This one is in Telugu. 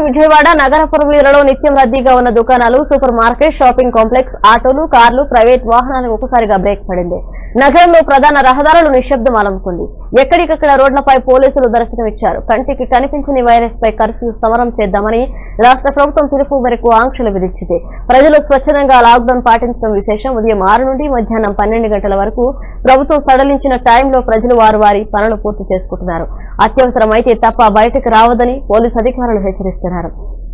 విజయవాడ నగరపుర వీధులలో నిత్యం రద్దీగా ఉన్న దుకాణాలు సూపర్ మార్కెట్ షాపింగ్ కాంప్లెక్స్ ఆటోలు కార్లు ప్రైవేట్ వాహనాలకు ఒక్కసారిగా బ్రేక్ పడింది నగరంలో ప్రధాన రహదారులు నిశ్శబ్దం అలముకుంది ఎక్కడికక్కడ రోడ్లపై పోలీసులు దర్శనమిచ్చారు కంటికి కనిపించని వైరస్ పై కర్ఫ్యూ సమరం చేద్దామని రాష్ట్ర ప్రభుత్వం పిలుపు మేరకు ఆంక్షలు విధించింది ప్రజలు స్వచ్ఛందంగా లాక్డౌన్ పాటించడం విశేషం ఉదయం ఆరు నుండి మధ్యాహ్నం పన్నెండు గంటల వరకు ప్రభుత్వం సడలించిన టైంలో ప్రజలు వారు వారి పనులు పూర్తి చేసుకుంటున్నారు అత్యవసరం అయితే తప్ప బయటకు రావద్దని పోలీసు అధికారులు హెచ్చరిస్తున్నారు నగరంలో ప్రధాన రహదారులు నిశ్శబ్దం అలముకుంది ఎక్కడికక్కడ రోడ్లపై పోలీసులు దర్శనమిచ్చారు కంటికి కనిపించని వైరస్ పై కర్ఫ్యూ సమరం చేద్దామని రాష్ట్ర ప్రభుత్వం పిలుపు మేరకు ఆంక్షలు విధించింది ప్రజలు స్వచ్ఛందంగా లాక్డౌన్ పాటించడం విశేషం ఉదయం ఆరు నుండి మధ్యాహ్నం పన్నెండు గంటల వరకు ప్రభుత్వం సడలించిన టైంలో ప్రజలు వారు వారి పనులు పూర్తి చేసుకుంటున్నారు అత్యవసరం అయితే తప్ప బయటకు రావద్దని పోలీసు అధికారులు హెచ్చరిస్తున్నారు